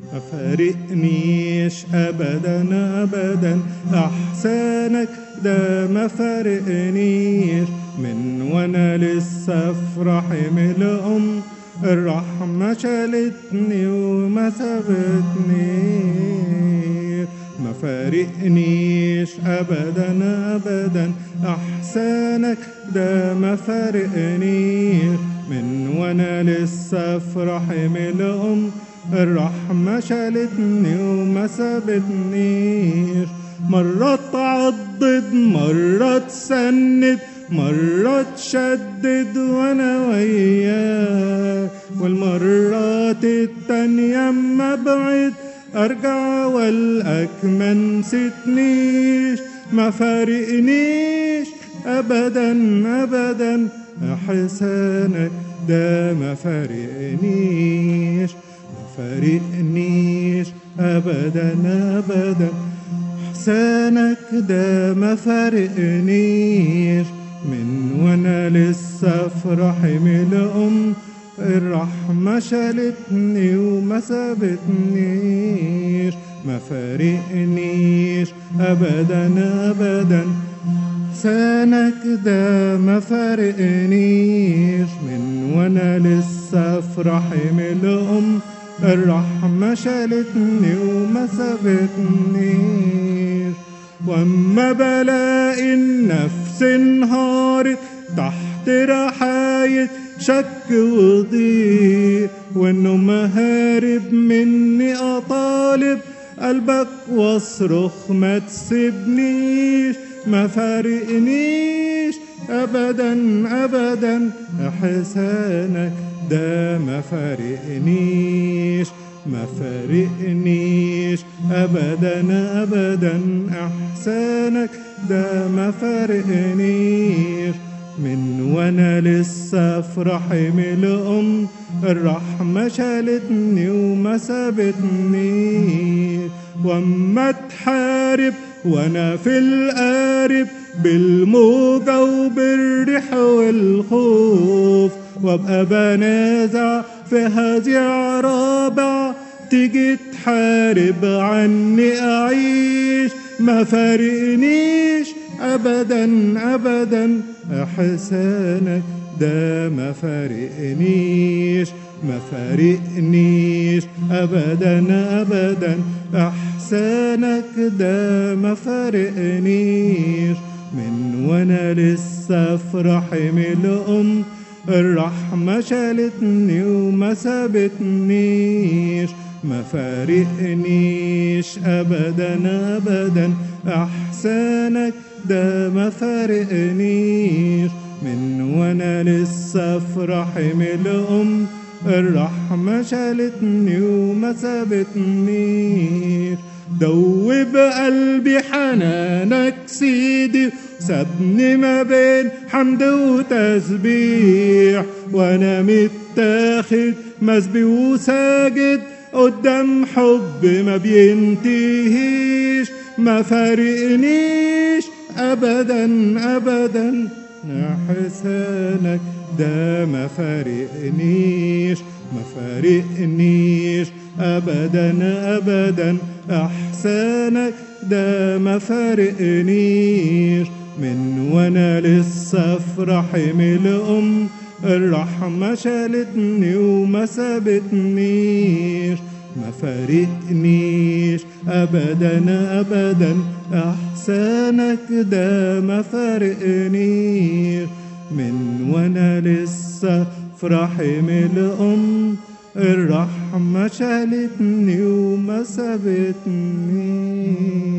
ما فارقنيش ابدا ابدا احسانك ده ما فارقنيش من وانا لسه في رحم الام الرحمة شالتني وما سابتني ما فارقنيش ابدا ابدا احسانك ده ما فارقنيش من وانا لسه في رحم الام الرحمة شالتني وما سابتنيش مرة تعضد مرة تسند مرة تشدد وانا وياه والمرات التانية اما ابعد ارجع والقاك ما نسيتنيش ما فارقنيش ابدا ابدا احسانك ده ما فارقنيش ما فارقنيش ابدا ابدا احسانك ده ما فارقنيش من وانا لسه في رحم الام الرحمة شالتني وما سابتنيش ما فارقنيش ابدا ابدا لسانك ده ما فارقنيش من وانا لسه في رحم الام الرحمة شالتني وما سابتنيش واما بلاقي النفس انهارت تحت رحاية شك وضيق وانه مهارب مني اطالب قلبك واصرخ ما تسيبنيش ما فارقنيش ابدا ابدا احسانك ده ما فارقنيش ما فارقنيش ابدا ابدا احسانك ده ما فارقنيش من وانا لسه في رحم الام الرحمة شالتني وما سابتني واما تحارب وانا في القارب بالموجة وبالريح والخوف وابقى بنازع في هزيع رابع تيجي تحارب عني اعيش ما فارقنيش ابدا ابدا احسانك ده ما فارقنيش ما فارقنيش ابدا ابدا احسانك ده ما فارقنيش من وانا لسه في رحم الام الرحمة شالتني وما سابتنيش ما فارقنيش ابدا ابدا احسانك ده ما فارقنيش من وانا لسه في رحم الام الرحمة شالتني وما سابتنيش دوب قلبي حنانك سيدي سابني ما بين حمد وتسبيح وانا متاخد مسبي وساجد قدام حب ما بينتهيش ما فارقنيش ابدا ابدا حسانك ده ما فارقنيش ما فارقنيش ابدا ابدا احسانك ده ما فارقنيش من وانا لسه في رحم الام الرحمة شالتني وما سابتنيش ما فارقنيش ابدا ابدا احسانك ده ما فارقنيش من وانا لسه في رحم الام الرحمة شالتني وما سابتنيش